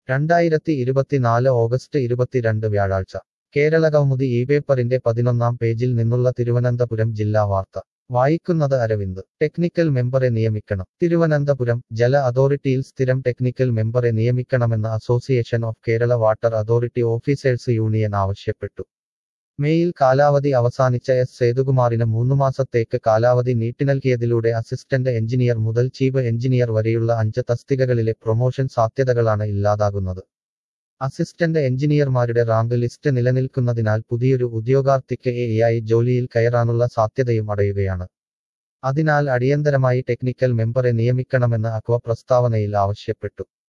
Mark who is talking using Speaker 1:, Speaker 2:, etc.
Speaker 1: രണ്ടായിരത്തി ഇരുപത്തിനാല് ഓഗസ്റ്റ് ഇരുപത്തിരണ്ട് വ്യാഴാഴ്ച കേരളകൗമുദി ഈ പേപ്പറിന്റെ പതിനൊന്നാം പേജിൽ നിന്നുള്ള തിരുവനന്തപുരം ജില്ലാ വാർത്ത വായിക്കുന്നത് അരവിന്ദ് ടെക്നിക്കൽ മെമ്പറെ നിയമിക്കണം തിരുവനന്തപുരം ജല അതോറിറ്റിയിൽ സ്ഥിരം ടെക്നിക്കൽ മെമ്പറെ നിയമിക്കണമെന്ന് association of Kerala water authority officers union ആവശ്യപ്പെട്ടു മേയിൽ കാലാവധി അവസാനിച്ച എസ് സേതുകുമാറിന് മൂന്നു മാസത്തേക്ക് കാലാവധി നീട്ടിനൽകിയതിലൂടെ അസിസ്റ്റന്റ് എഞ്ചിനീയർ മുതൽ ചീഫ് എഞ്ചിനീയർ വരെയുള്ള അഞ്ച് തസ്തികകളിലെ പ്രൊമോഷൻ സാധ്യതകളാണ് ഇല്ലാതാകുന്നത് അസിസ്റ്റന്റ് എഞ്ചിനീയർമാരുടെ റാങ്ക് ലിസ്റ്റ് നിലനിൽക്കുന്നതിനാൽ പുതിയൊരു ഉദ്യോഗാർത്ഥിക്ക് എ ആയി ജോലിയിൽ കയറാനുള്ള സാധ്യതയും അടയുകയാണ് അതിനാൽ അടിയന്തരമായി ടെക്നിക്കൽ മെമ്പറെ നിയമിക്കണമെന്ന് അക്വ പ്രസ്താവനയിൽ ആവശ്യപ്പെട്ടു